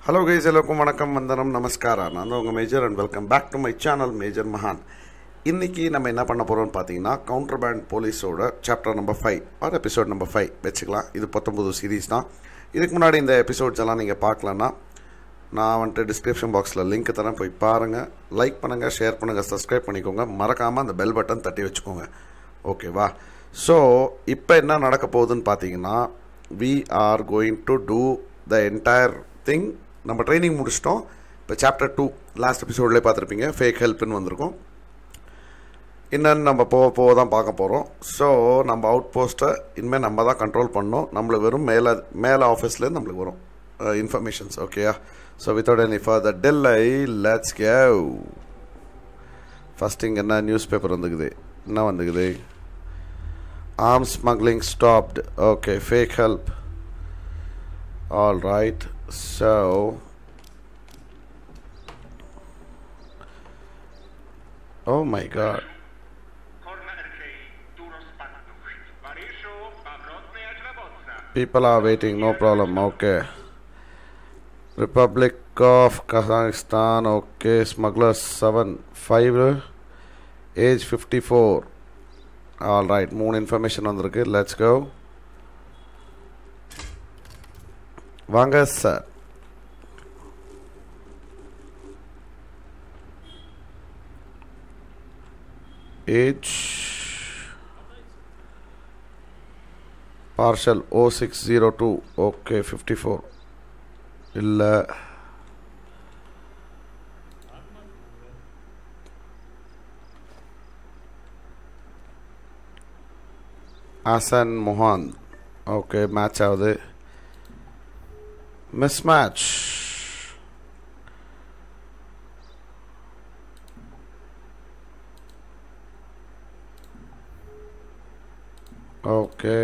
Hello guys எல்லாருக்கும் வணக்கம் வந்தனம் நமஸ்காரா நான் தான் உங்கள் major and welcome back to my channel major மகான் இன்னைக்கு நம்ம என்ன பண்ண போகிறோம்னு பார்த்தீங்கன்னா கவுண்டர் பேண்ட் போலீஸோட chapter number five or episode number five வச்சுக்கலாம் இது பத்தொம்பது சீரீஸ் தான் இதுக்கு முன்னாடி இந்த எபிசோட்ஸ் எல்லாம் நீங்கள் பார்க்கலன்னா நான் வந்துட்டு டிஸ்கிரிப்ஷன் பாக்ஸில் லிங்க் தரேன் போய் பாருங்கள் லைக் பண்ணுங்கள் ஷேர் பண்ணுங்கள் சப்ஸ்கிரைப் பண்ணிக்கோங்க மறக்காமல் அந்த பெல் பட்டன் தட்டி வச்சுக்கோங்க ஓகேவா ஸோ இப்போ என்ன நடக்க போகுதுன்னு பார்த்தீங்கன்னா we are going to do the entire thing நம்ம ட்ரைனிங் முடிச்சிட்டோம் இப்போ சாப்டர் டூ லாஸ்ட் எபிசோட்லேயே பார்த்துருப்பீங்க ஃபேக் ஹெல்ப்னு வந்திருக்கும் என்னன்னு நம்ம போக போக தான் பார்க்க போகிறோம் ஸோ நம்ம அவுட் போஸ்ட்டை இனிமேல் நம்ம தான் கண்ட்ரோல் பண்ணோம் நம்மளுக்கு வெறும் மேலே மேலே ஆஃபீஸ்லேருந்து நம்மளுக்கு வரும் இன்ஃபர்மேஷன்ஸ் ஓகேயா so without any further delay let's gave first இங்கே என்ன நியூஸ் பேப்பர் வந்துக்குது என்ன வந்துக்குது arm smuggling stopped okay fake help all right so Oh my god. Korna RKI tu rozpadnąć. W Paryżu pawrotny jak robotca. People are waiting, no problem. Okay. Republic of Kazakhstan. Okay. Smugglers 7 5 age 54. All right. மூணு information வந்திருக்கு let's go வாங்க sir H parcel O six zero two okay fifty four இல்லை Hasan Mohan okay match ஆகுது miss match okay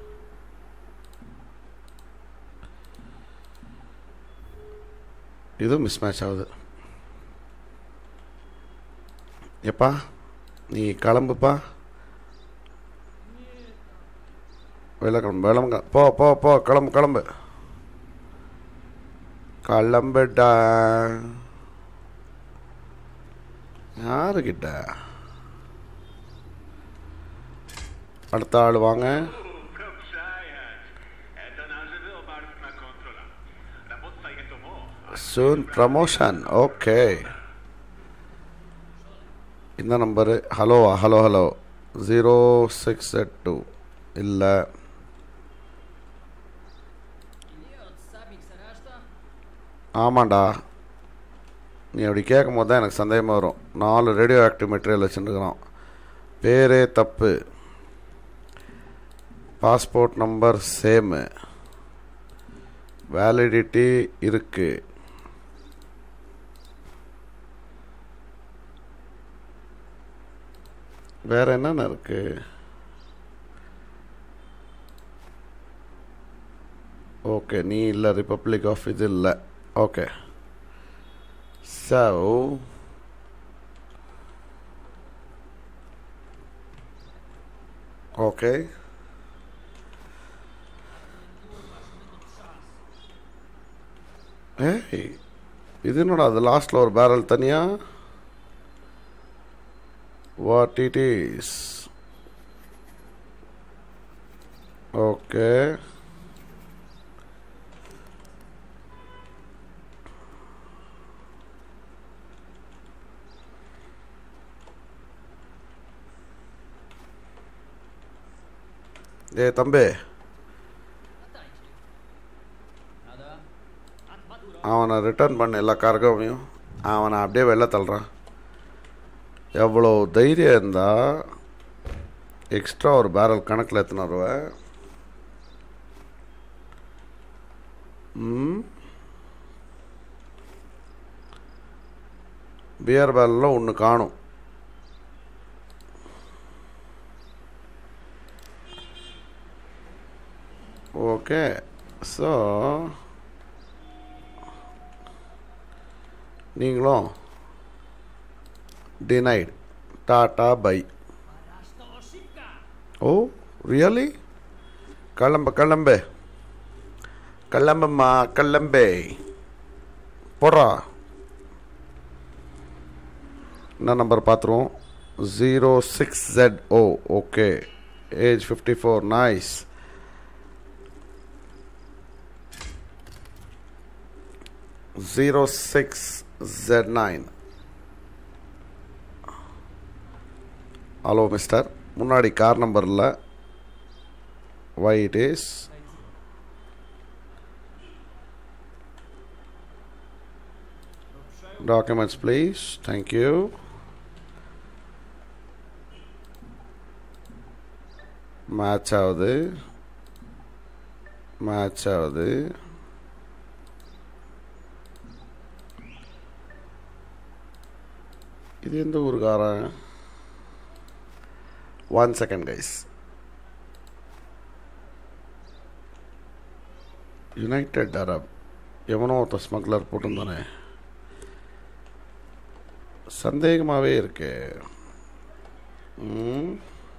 இது miss match ஆகுது எப்பா நீ கிளம்புப்பா வெளில கிளம்பு விளம்புங்க போ போ போ கிளம்பு கிளம்பு கிளம்புடா யாருக்கிட்ட அடுத்த ஆள் வாங்க Proprzajać. To na żywy obarczna kontrola. Rapotca je to mo. Soon promotion okay இந்த நம்பரு ஹலோவா hello hello zero six eight two இல்லை Idiot, sabe que será esta? ஆமாண்டா நீ அப்படி கேட்கும் போது தான் எனக்கு சந்தேகமாக வரும் நாலு ரேடியோ ஆக்டிவ் மெட்டீரியல் வச்சுருக்கிறோம் பேரே தப்பு பாஸ்போர்ட் நம்பர் சேமு வேலிடிட்டி இருக்கு வேற என்னென்ன இருக்கு ஓகே நீ இல்லை ரிப்பப்ளிக் ஆஃப் இது இல்லை ஓகே ஸோ ஓகே ஏய் இது என்னடா அது லாஸ்ட்டில் ஒரு பேரல் தனியா வாட் இட் இஸ் ஓகே ஏ தம்பி Nada. அவனை ரிட்டர்ன் பண்ண எல்லா கார்கோவையும் அவனை அப்படியே வெளில தள்ளுறான் எவ்வளோ தைரியம் இருந்தால் எக்ஸ்ட்ரா ஒரு பேரல் கணக்கில் எத்தனை வருவ ம் பியர் பேரலில் ஒன்று காணும் ஓகே ஸோ நீங்களும் denied tata bye Rasta ошибка. Oh really கிளம்பு கிளம்பு கிளம்புமா கிளம்பு போடுறா என்ன நம்பர் பார்த்துருவோம் zero six Z O okay H fifty four nice zero six Z nine hello mister முன்னாடி கார் நம்பரில் why it is documents please thank you match ஆகுது மேட்ச் ஆகுது இது எந்த ஊருக்காரன் one second guys United Arab எவனோ ஒருத்த ஸ்மக்லர் போட்டிருந்தானே சந்தேகமாகவே இருக்கு ம்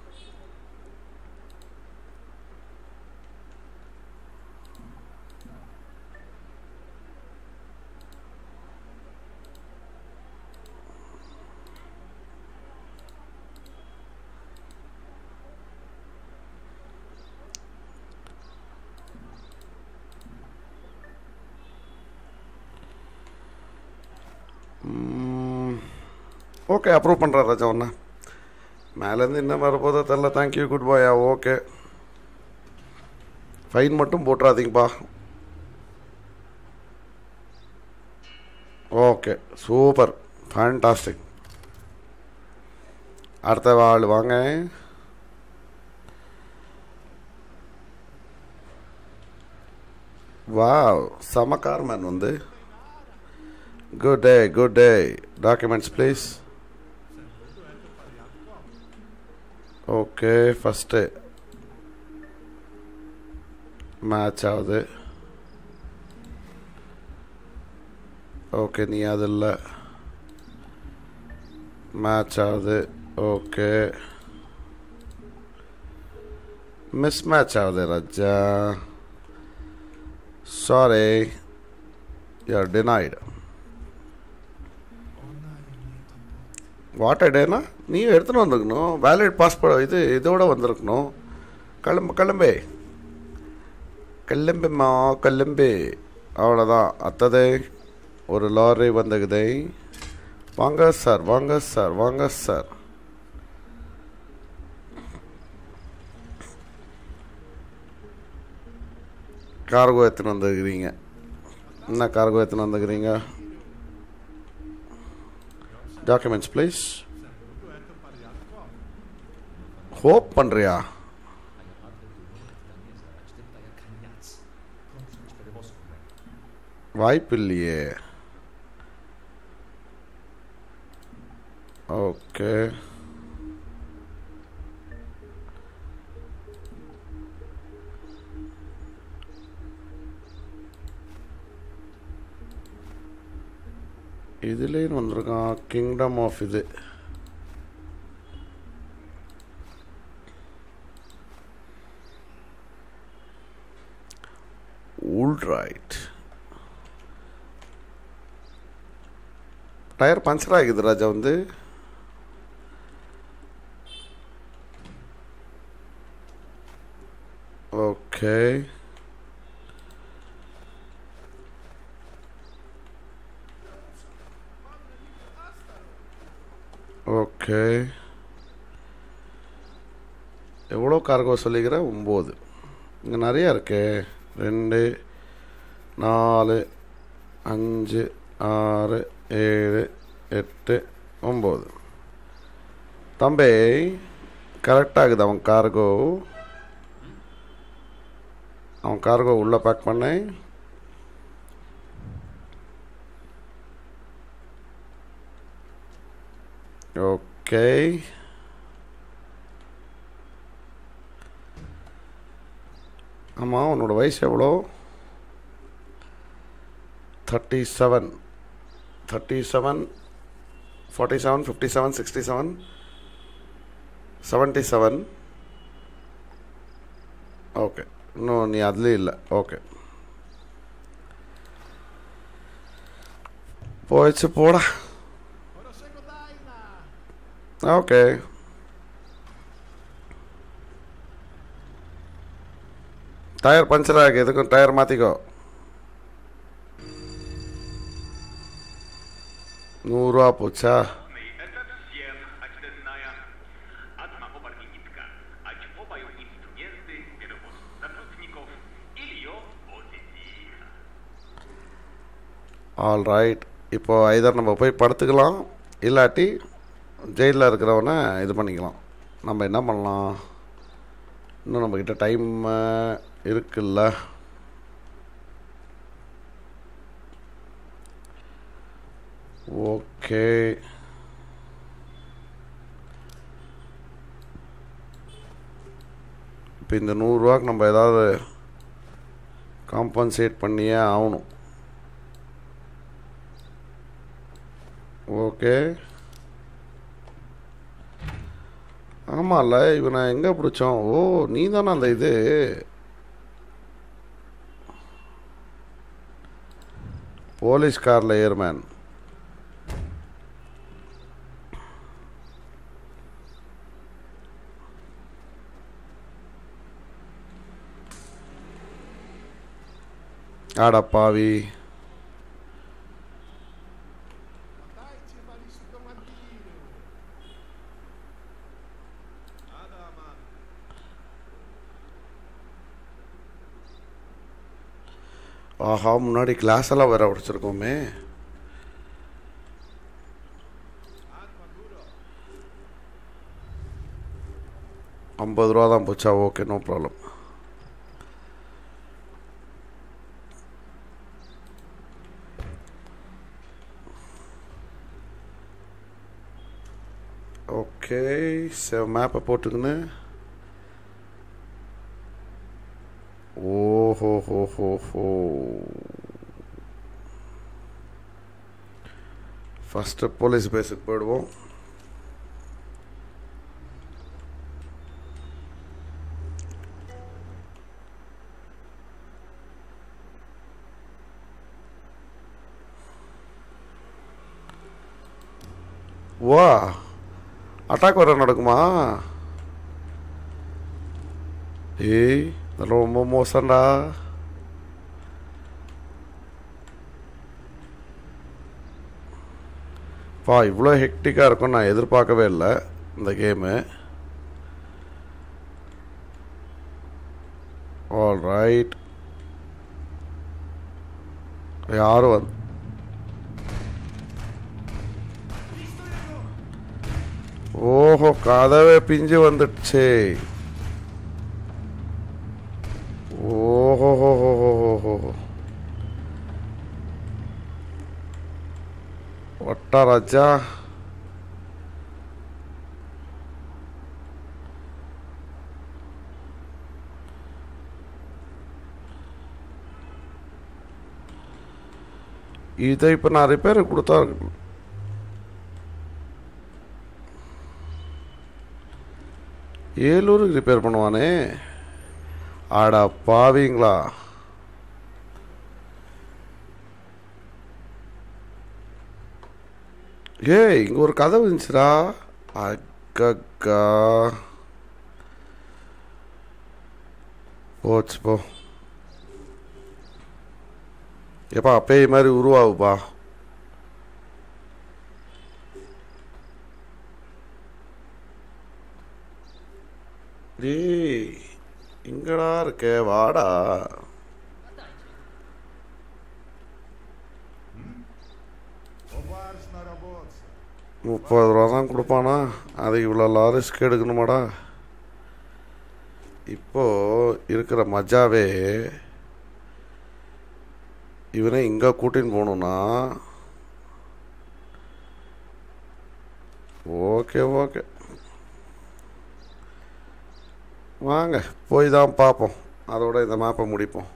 ஓகே அப்ரூவ் பண்ணுறேன் ராஜா ஒன்று மேலேருந்து என்ன வரப்போதோ தெரில தேங்க்யூ குட் பாயா ஓகே ஃபைன் மட்டும் போட்டுறாதீங்கப்பா ஓகே சூப்பர் ஃபேண்டாஸ்டிக் அடுத்த ஆள் வாங்க வாவ் செம கார்மேன் வந்து good day good day documents please okay first match ஆகுது ஓகே நீ அது இல்லை மேட்ச் ஆகுது ஓகே மிஸ் மேட்ச் ஆகுது Raja sorry you're denied water டேனா நீயும் எடுத்துன்னு வந்திருக்கணும் வேலிட் பாஸ்போர்ட் இது இதோட வந்திருக்கணும் கிளம்பு கிளம்பே கிளம்புமா கிளம்பு அவ்வளோதான் அத்தது ஒரு லாரி வந்துக்குது வாங்க சார் வாங்க சார் வாங்க சார் கார்கோ எடுத்துன்னு வந்துருக்கிறீங்க என்ன கார்கோ எடுத்துன்னு வந்துருக்கிறீங்க டாக்குமெண்ட்ஸ் ப்ளீஸ் ஹோப் பண்ணுறியா வாய்ப்பு இல்லையே ஓகே இதுலேயும் வந்திருக்கான் கிங்டம் ஆஃப் இது ரைட் டயர் பஞ்சர் ஆகிது ராஜா வந்து ஓகே ஓகே எவ்வளோ கார்கோ சொல்லிக்கிறேன் ஒம்பது இங்கே நிறையா இருக்கே ரெண்டு நாலு அஞ்சு ஆறு ஏழு எட்டு ஒம்பது தம்பி கரெக்டாகுது அவன் கார்கோ அவன் கார்கோ உள்ளே பேக் பண்ணேன் ஓகே ஆமாம் உன்னோட வயசு எவ்வளோ thirty seven thirty seven forty seven fifty seven sixty seven seventy seven okay இன்னும் நீ அதுலேயும் இல்லை ஓகே போயிடுச்சு போடா ஓகே டயர் பஞ்சர் ஆகி எதுக்கும் டயர் மாற்றிக்கோ நூறுரூவா போச்சா Это всем очередная одна оборотница. Очковаю инструменты, перевоз сотрудников или ее позитив. ஆல் ரைட் இப்போ ஐதர் நம்ம போய் படுத்துக்கலாம் இல்லாட்டி ஜெயிலில் இருக்கிறவனை இது பண்ணிக்கலாம் நம்ம என்ன பண்ணலாம் இன்னும் நம்மக்கிட்ட டைம் இருக்குல்ல ஓகே இப்போ இந்த நூறுரூவாக்கு நம்ம ஏதாவது காம்பன்சேட் பண்ணியே ஆகணும் ஓகே ஆமாம்ல இவனை எங்கே பிடிச்சோம் ஓ நீ தானே அந்த இது போலீஸ் காரில் ஏர்மேன் ஆடா பாவி Dajcie walić do mobilu. Adama. ஆஹா முன்னாடி கிளாஸ் எல்லாம் வேற உடைச்சிருக்கோமே Adma góro. ஐம்பது ரூபா தான் போச்சா ஓகே நோ ப்ராப்ளம் ஓகே சரி மேப்பை போட்டுக்கின்னு ஓஹோ ஹோ ஹோ ஹோ ஃபஸ்ட்டு போலீஸ் பேஸுக்கு போயிடுவோம் வா அட்டாக் வர நடக்குமா ஏய் இதெல்லாம் ரொம்ப மோசம்டா பா இவ்வளோ ஹெக்டிக்காக இருக்கும் நான் எதிர்பார்க்கவே இல்லை இந்த கேமு ஆல் ரைட் யாரும் வந்து ஓஹோ கதவே பிஞ்சு வந்துடுச்சு ஓஹோ ஹோ ஹோ ஹோ ஹோ ஹோ ஒட்டா ராஜா இதை இப்போ நான் ரிப்பேர் கொடுத்தா ஏலூருக்கு ரிப்பேர் பண்ணுவானே ஆடா பாவீங்களா ஏய் இங்க ஒரு கதை இருந்துச்சுடா அக்கக்கா போச்சு போ எப்பா பேய் மாதிரி உருவாகுப்பா டேய் எங்கடா இருக்க வாடா Poważ na robotę. முப்பது ரூபா தான் கொடுப்பானா அது இவ்வளோ ரிஸ்க் எடுக்கணுமாடா இப்போ இருக்கிற மஜாவே இவனை இங்கே கூட்டின்னு போகணுன்னா ஓகே ஓகே வாங்க போய் தான் பார்ப்போம் அதோட இந்த மேப்பை முடிப்போம்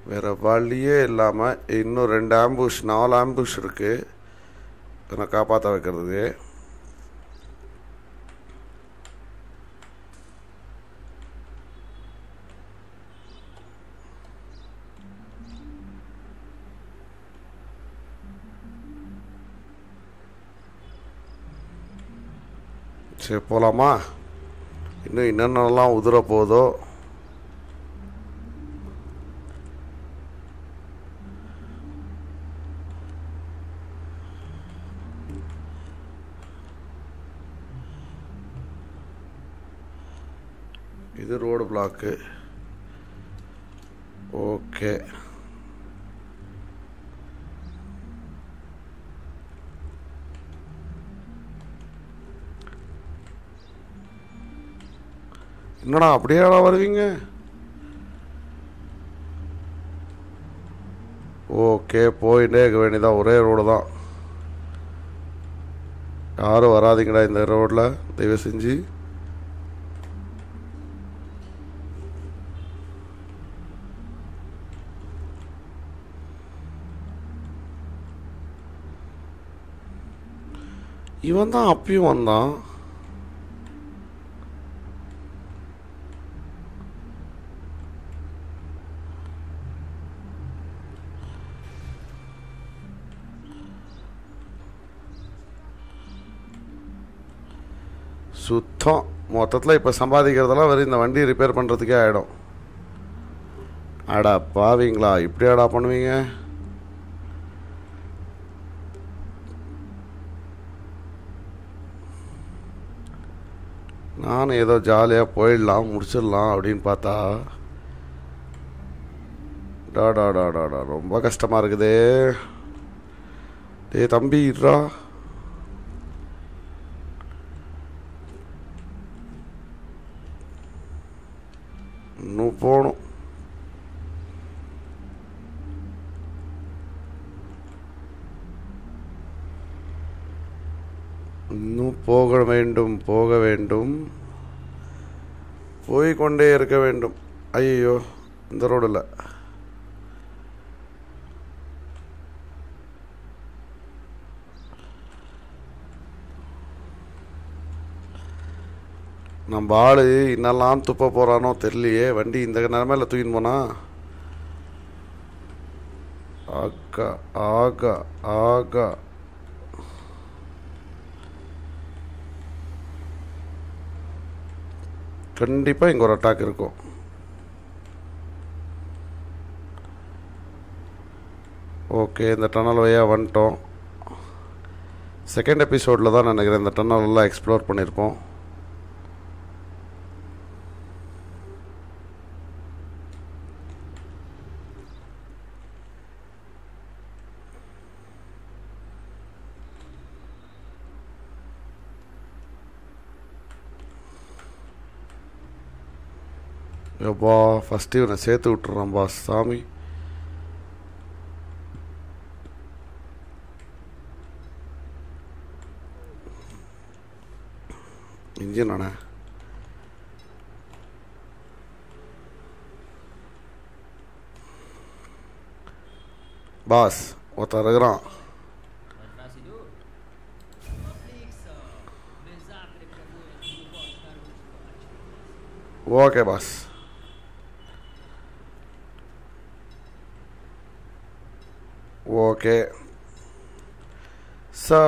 வேறு வழியே இல்லாமல் இன்னும் ரெண்டு ஆம்புஷ் நாலு ஆம்புஷ் இருக்குது என்னை காப்பாற்ற வைக்கிறதுக்கு சரி போகலாமா இன்னும் என்னென்னலாம் உதிர போதோ இது ரோடு பிளாக்கு ஓகே என்னடா அப்படியேடா வருவீங்க ஓகே போயிட்டே இருக்க வேண்டியதான் ஒரே ரோடு தான் யாரும் வராதீங்கடா இந்த ரோட்டில் தயவு செஞ்சு இவன் தான் அப்பயும் வந்தான் சுத்தம் மொத்தத்தில் இப்போ சம்பாதிக்கிறதெல்லாம் வெறும் இந்த வண்டி ரிப்பேர் பண்ணுறதுக்கே ஆகிடும் அடா பாவீங்களா இப்படியாடா பண்ணுவீங்க நான் ஏதோ ஜாலியாக போயிடலாம் முடிச்சிடலாம் அப்படின்னு பார்த்தா டா டா டா டா டா ரொம்ப கஷ்டமாக இருக்குதே டேய் தம்பி இருடா இன்னும் போகணும் இன்னும் போக வேண்டும் போக வேண்டும் போய்கொண்டே இருக்க வேண்டும் ஐயோ இந்த ரோடில் நம்ம ஆளு இன்னெல்லாம் துப்ப போறானோ தெரியலையே வண்டி இந்த நிலமையில தூக்கின்னு போனா ஆகா ஆகா ஆகா கண்டிப்பாக இங்கே ஒரு அட்டாக் இருக்கும் ஓகே இந்த டனல் வழியாக வந்துட்டோம் செகண்ட் எபிசோடில் தான் நினைக்கிறேன் இந்த டனல் எல்லாம் எக்ஸ்ப்ளோர் பண்ணியிருப்போம் எப்பா ஃபஸ்ட்டு இவனை சேர்த்து விட்டுறான்பா சாமி இன்ஜின் அண்ணே பாஸ் ஒருத்தன் இருக்கிறான் Wat was hij doen? Niks zo. Bezakelijk dat je nu wordt naar ons okay boss okay so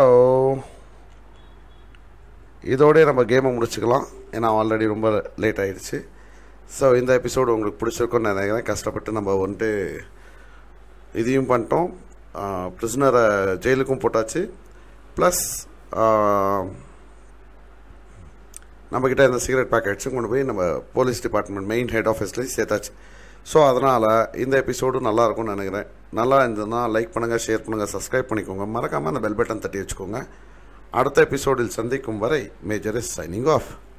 இதோடய நம்ம கேமை முடிச்சுக்கலாம் ஏன்னா ஆல்ரெடி ரொம்ப லேட் ஆயிடுச்சு ஸோ இந்த எபிசோடு உங்களுக்கு பிடிச்சிருக்கும்னு நினைக்கிறேன் கஷ்டப்பட்டு நம்ம வந்துட்டு இதையும் பண்ணிட்டோம் ப்ரிசனரை ஜெயிலுக்கும் போட்டாச்சு ப்ளஸ் நம்மக்கிட்ட இந்த சிகரெட் பேக்கெட்ஸும் கொண்டு போய் நம்ம போலீஸ் டிபார்ட்மெண்ட் மெயின் ஹெட் ஆஃபீஸ்லேயும் சேர்த்தாச்சு ஸோ அதனால் இந்த எபிசோடு நல்லா இருக்கும்னு நினைக்கிறேன் நல்லா இருந்ததுன்னா லைக் பண்ணுங்கள் ஷேர் பண்ணுங்கள் சப்ஸ்கிரைப் பண்ணிக்கோங்க மறக்காமல் அந்த பெல் பட்டன் தட்டி வச்சுக்கோங்க அடுத்த எபிசோடில் சந்திக்கும் வரை மேஜர் இஸ் சைனிங் ஆஃப்